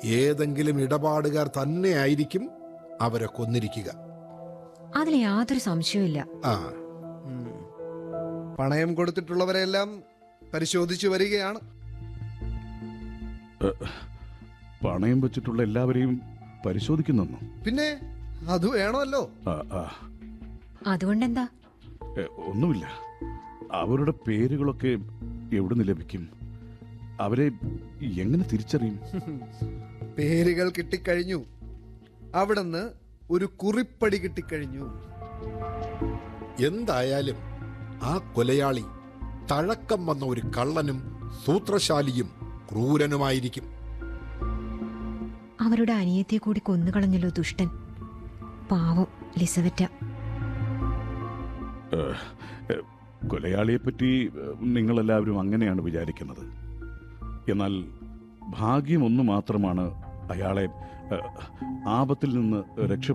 ഏതെങ്കിലും ഇടപാടുകാർ തന്നെയായിരിക്കും അവരെ കൊന്നിരിക്കുക അതിൽ യാതൊരു സംശയവുമില്ല ആ പണയം കൊടുത്തിട്ടുള്ളവരെല്ലാം പരിശോധിച്ചു വരികയാണ് പണയം വെച്ചിട്ടുള്ള എല്ലാവരെയും പരിശോധിക്കുന്നെന്നോ പിന്നെ അത് വേണമല്ലോ ആ, ആ, അതുകൊണ്ടെന്താ എ, ഒന്നുമില്ല അവരുടെ പേരുകളൊക്കെ എവിടുന്ന് ലഭിക്കും അവരെ എങ്ങനെ തിരിച്ചറിയും പേരുകൾ കിട്ടിക്കഴിഞ്ഞു അവിടുന്ന് ഒരു കുറിപ്പടി കിട്ടിക്കഴിഞ്ഞു എന്തായാലും ആ കൊലയാളി തഴക്കം വന്ന ഒരു കള്ളനും സൂത്രശാലിയും ക്രൂരനുമായിരിക്കും അവരുടെ അനിയത്തെ കൂടി കൊന്നുകളഞ്ഞല്ലോ ദുഷ്ടൻ പാവം ലിസവറ്റ എ, കൊലയാളിയെപ്പറ്റി എ, നിങ്ങളെല്ലാവരും അങ്ങനെയാണ് വിചാരിക്കുന്നത് എന്നാൽ ഭാഗ്യം ഒന്ന് മാത്രമാണ് അയാളെ എ, ആപത്തിൽ നിന്ന് രക്ഷ